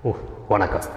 ஓ வணக்கம்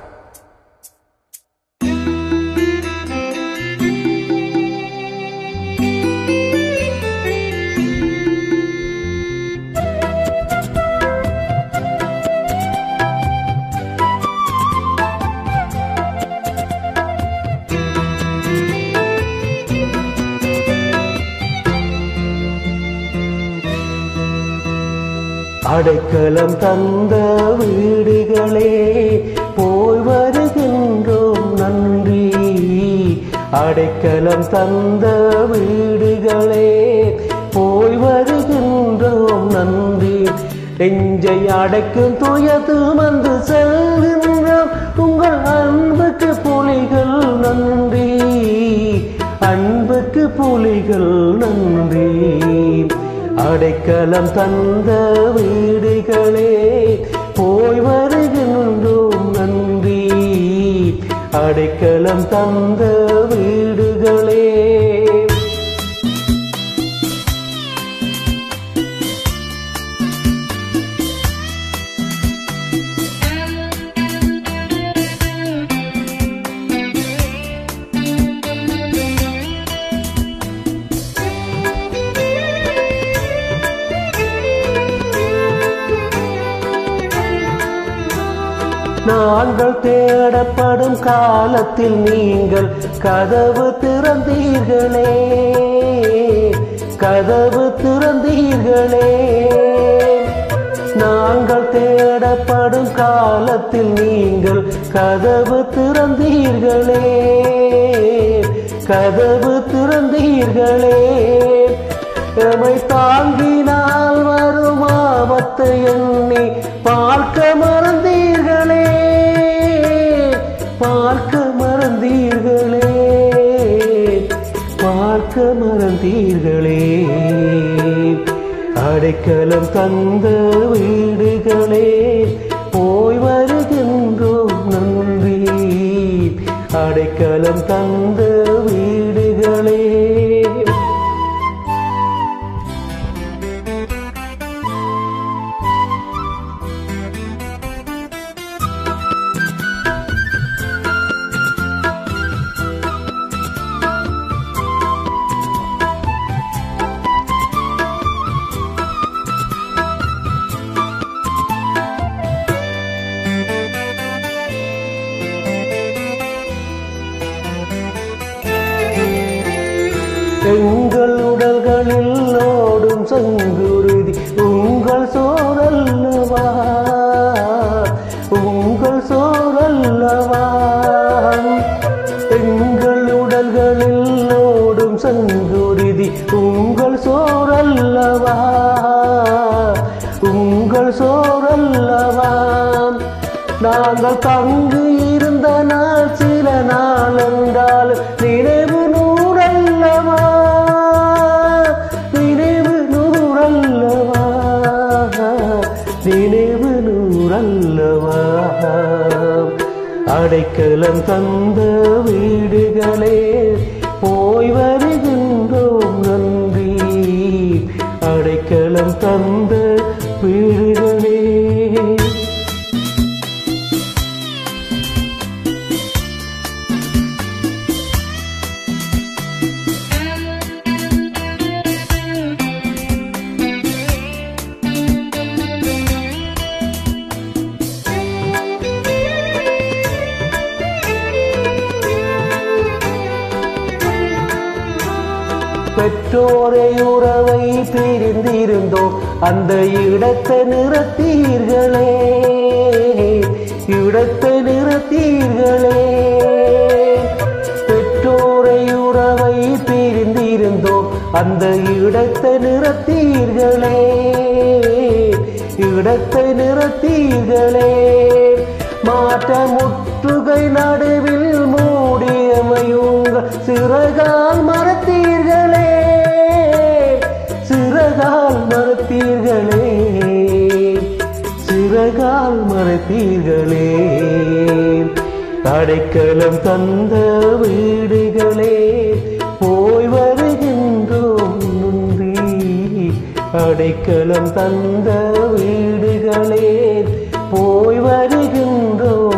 அடைக்கலம் தந்த வீடுகளே போய் வருகின்றோம் நன்றி அடைக்கலம் தந்த வீடுகளே போய் வருகின்றோம் நன்றி நெஞ்சை அடைக்கும் துயது வந்து செல்கின்றோம் உங்கள் அன்புக்கு புலிகள் நன்றி அன்புக்கு புலிகள் நன்றி அடைக்கலம் தந்த வீடுகளே போய் வருகின்றோம் நன்றி அடைக்கலம் தந்த வீடுகளே நாங்கள் தேடப்படும் காலத்தில் நீங்கள் கதவு திறந்தீர்களே கதவு திறந்தீர்களே நாங்கள் தேடப்படும் காலத்தில் நீங்கள் கதவு திறந்தீர்களே கதவு திறந்தீர்களே எமை தாங்கினால் வரும் ஆபத்தை எண்ணி பார்க்க மறந்தீர்களே பார்க்க மறந்தீர்களே பார்க்க மறந்தீர்களே அடைக்கலம் தந்த வீடுகளே போய் வருகின்றோம் நன்றி அடைக்கலம் தந்த வீடுகளே எங்கள் உடல்களில் ஓடும் சங்குருதி உங்கள் சோரல்லவா உங்கள் சோரல்லவா எங்கள் உடல்களில் ஓடும் சங்குருதி உங்கள் சோரல்லவா உங்கள் சோரல்லவா நாங்கள் தங்கி இருந்த நாள் சில நாள் என்றால் நினைவு நூறல்லவா நினைவு நூறல்லவா நினைவு நூறல்லவா அடைக்கலம் தந்த வீடுகளே போய் வருகின்றோம் நன்றி அடைக்கலம் தந்த வீடுகளே பெற்றோரை உறவை பிரிந்திருந்தோம் அந்த இடத்தை நிறுத்தீர்களே இடத்தை நிறுத்தீர்களே பெற்றோரை உறவை பிரிந்திருந்தோம் அந்த இடத்தை நிறுத்தீர்களே இடத்தை நிறுத்தீர்களே மாற்ற முற்றுகை நடுவில் மூடியமையுங்க சிறகால் மறத்தீர்களே சிறகால் மறத்தீர்களே சிறகால் மறத்தீர்களே அடைக்கலம் தந்த வீடுகளே போய் வருகின்றோம் நன்றி அடைக்கலம் தந்த வீடுகளே போய் வருகின்றோம்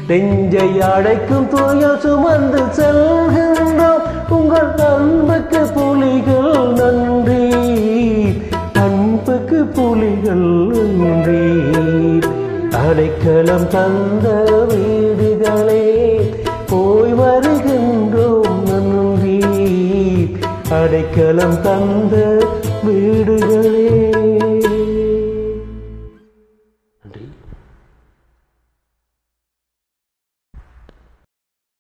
நெஞ்சை அடைக்கும் துயர் சுமந்து செல்கின்றோம் உங்கள் அன்புக்கு புலிகள் நன்றி அன்புக்கு புலிகள் நன்றி அடைக்கலம் தந்த வீடுகளே போய் வருகின்றோம் நன்றி அடைக்கலம் தந்த வீடுகளே